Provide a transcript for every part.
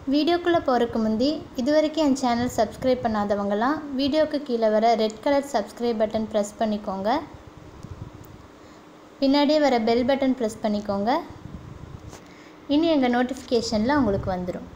வீடியோக்குள்ளே போகிறதுக்கு முந்தி இது வரைக்கும் என் சேனல் சப்ஸ்கிரைப் பண்ணாதவங்கலாம் வீடியோக்கு கீழே வர red colour subscribe button press பண்ணிக்கோங்க பின்னாடியே வர பெல் பட்டன் ப்ரெஸ் பண்ணிக்கோங்க இனி எங்கள் நோட்டிஃபிகேஷனில் உங்களுக்கு வந்துடும்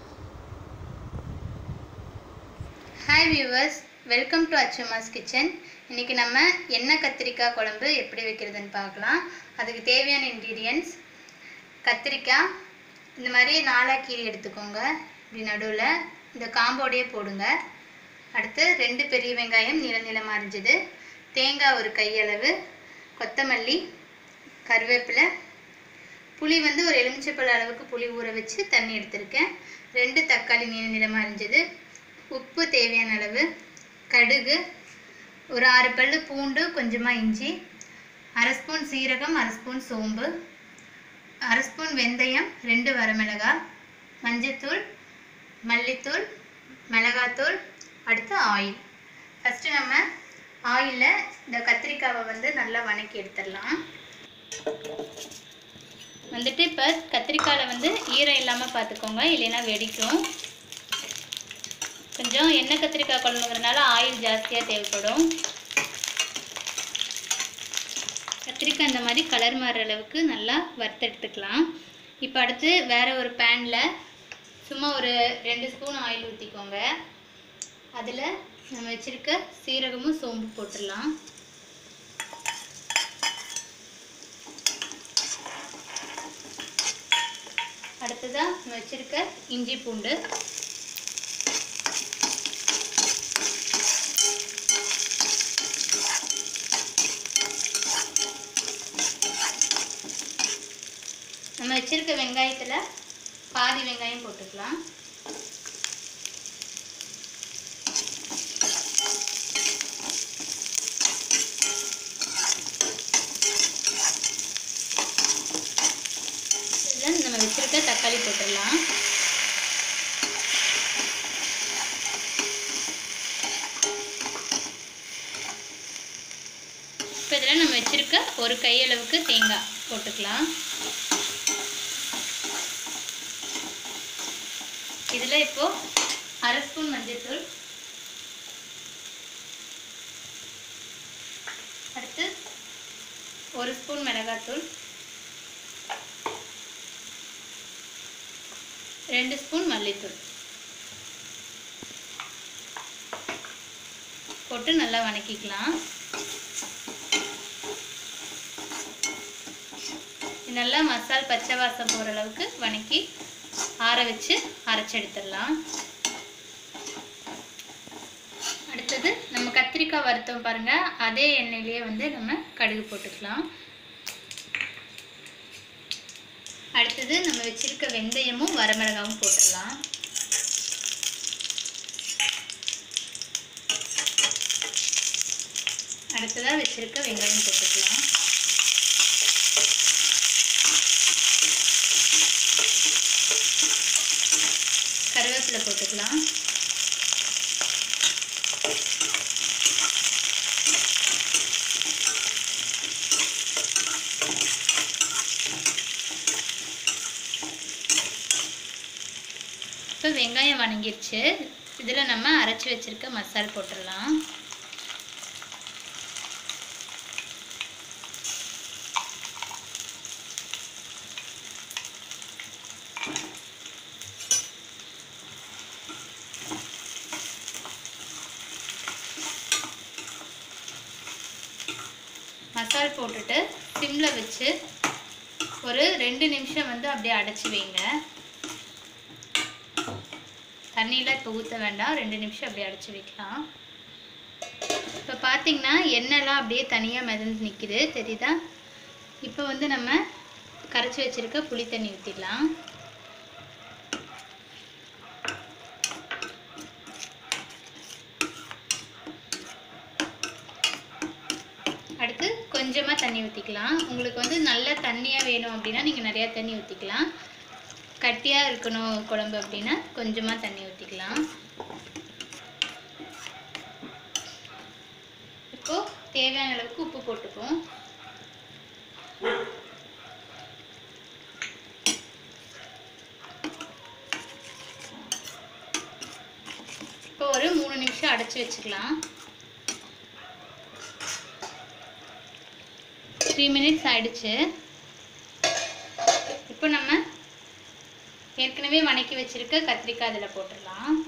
hi viewers welcome to Achumas kitchen இன்றைக்கி நம்ம எண்ணெய் கத்திரிக்காய் குழம்பு எப்படி வைக்கிறதுன்னு பார்க்கலாம் அதுக்கு தேவையான இன்க்ரீடியன்ட்ஸ் கத்திரிக்காய் இந்த மாதிரி நாலாக கீரி எடுத்துக்கோங்க இப்படி நடுவில் இந்த காம்போடையே போடுங்க அடுத்து ரெண்டு பெரிய வெங்காயம் நீள நீளமாக அரிஞ்சது தேங்காய் ஒரு கையளவு கொத்தமல்லி கருவேப்பிலை புளி வந்து ஒரு எலுமிச்சைப்பழ அளவுக்கு புளி ஊற வச்சு தண்ணி எடுத்திருக்கேன் ரெண்டு தக்காளி நீள நீளமாக அரிஞ்சது உப்பு தேவையான அளவு கடுகு ஒரு ஆறு பல்லு பூண்டு கொஞ்சமாக இஞ்சி அரை ஸ்பூன் சீரகம் அரை ஸ்பூன் சோம்பு அரை ஸ்பூன் வெந்தயம் ரெண்டு வரமிளகாய் மஞ்சத்தூள் மல்லித்தூள் மிளகாத்தூள் அடுத்து ஆயில் ஃபஸ்ட்டு நம்ம ஆயிலில் இந்த கத்திரிக்காவை வந்து நல்லா வணக்கி எடுத்துடலாம் வந்துட்டு இப்போ கத்திரிக்காயில் வந்து ஈரம் இல்லாமல் பார்த்துக்கோங்க இல்லைன்னா வெடிக்கும் கொஞ்சம் எண்ணெய் கத்திரிக்காய் குழம்புங்கிறதுனால ஆயில் ஜாஸ்தியாக தேவைப்படும் கத்திரிக்காய் இந்த மாதிரி கலர் மாறுற அளவுக்கு நல்லா வறுத்தெடுத்துக்கலாம் இப்போ அடுத்து வேறு ஒரு பேனில் சும்மா ஒரு ரெண்டு ஸ்பூன் ஆயில் ஊற்றிக்கோங்க அதில் நம்ம வச்சுருக்க சீரகமும் சோம்பு போட்டுடலாம் அடுத்ததாக நம்ம வச்சுருக்க இஞ்சி பூண்டு நம்ம வச்சிருக்க வெங்காயத்தில் பாதி வெங்காயம் போட்டுக்கலாம் இதில் நம்ம வச்சிருக்க தக்காளி போட்டுடலாம் இப்போ இதில் நம்ம வச்சிருக்க ஒரு கையளவுக்கு தேங்காய் போட்டுக்கலாம் இதில் இப்போ அரை ஸ்பூன் மஞ்சள்தூள் அடுத்து ஒரு ஸ்பூன் மிளகாத்தூள் ரெண்டு ஸ்பூன் மல்லித்தூள் போட்டு நல்லா வணக்கிக்கலாம் நல்லா மசால் பச்சை வாசம் போகிற அளவுக்கு வணக்கி ஆற வச்சு அரைச்சி எடுத்துடலாம் அடுத்தது நம்ம கத்திரிக்காய் வறுத்தோம் பாருங்க அதே எண்ணெயிலேயே வந்து நம்ம கடுகு போட்டுக்கலாம் அடுத்தது நம்ம வச்சிருக்க வெந்தயமும் வரமிளகாவும் போட்டுடலாம் அடுத்ததாக வச்சிருக்க வெங்காயம் போட்டுக்கலாம் கருவேப்பிலை போட்டுக்கலாம் இப்போ வெங்காயம் வணங்கிருச்சு இதில் நம்ம அரைச்சி வச்சிருக்க மசால் போட்டுடலாம் மசால் போட்டுட்டு சிம்மில் வச்சு ஒரு ரெண்டு நிமிஷம் வந்து அப்படியே அடைச்சி வைங்க தண்ணியில் இப்போ ஊற்ற வேண்டாம் ரெண்டு நிமிஷம் அப்படியே அடைச்சி வைக்கலாம் இப்போ பார்த்தீங்கன்னா எண்ணெய்லாம் அப்படியே தனியாக மிதந்து நிற்கிது தெரியுதா இப்போ வந்து நம்ம கரைச்சி வச்சுருக்க புளி தண்ணி ஊற்றிடலாம் அடுத்து கொஞ்சமாக தண்ணி ஊற்றிக்கலாம் உங்களுக்கு வந்து நல்ல தண்ணியாக வேணும் அப்படின்னா நீங்கள் நிறையா தண்ணி ஊற்றிக்கலாம் கட்டியாக இருக்கணும் குழம்பு அப்படின்னா கொஞ்சமாக தண்ணி ஊற்றிக்கலாம் இப்போது தேவையான அளவுக்கு உப்பு போட்டுப்போம் அடைச்சி வச்சுக்கலாம் த்ரீ மினிட்ஸ் ஆயிடுச்சு இப்போ நம்ம ஏற்கனவே வணக்கி வச்சிருக்க கத்திரிக்காய் அதில் போட்டுடலாம்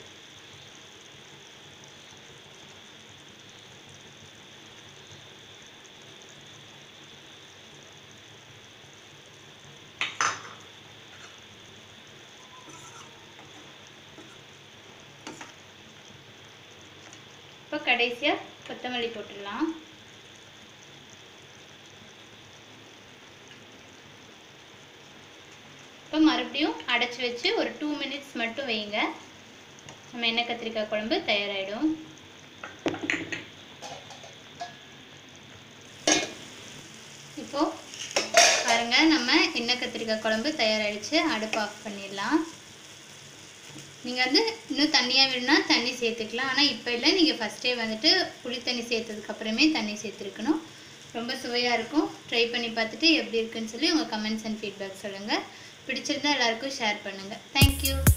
இப்போ கடைசியாக கொத்தமல்லி போட்டுடலாம் இப்போ மறுபடியும் அடைச்சி வச்சு ஒரு டூ மினிட்ஸ் மட்டும் வைங்க நம்ம எண்ணெய் கத்திரிக்காய் குழம்பு தயாராகிடும் இப்போ பாருங்க நம்ம எண்ணெய் கத்திரிக்காய் குழம்பு தயாராகிடுச்சு அடுப்பு ஆஃப் பண்ணிடலாம் நீங்கள் வந்து இன்னும் தண்ணியாக வேணும்னா தண்ணி சேர்த்துக்கலாம் ஆனால் இப்போ இல்லை நீங்கள் ஃபஸ்ட்டே வந்துட்டு புளி தண்ணி சேர்த்ததுக்கு அப்புறமே தண்ணி சேர்த்துருக்கணும் ரொம்ப சுவையாக இருக்கும் ட்ரை பண்ணி பார்த்துட்டு எப்படி இருக்குன்னு சொல்லி உங்கள் கமெண்ட்ஸ் அண்ட் ஃபீட்பேக் சொல்லுங்கள் பிடிச்சிருந்தா எல்லாருக்கும் ஷேர் பண்ணுங்கள் தேங்க்யூ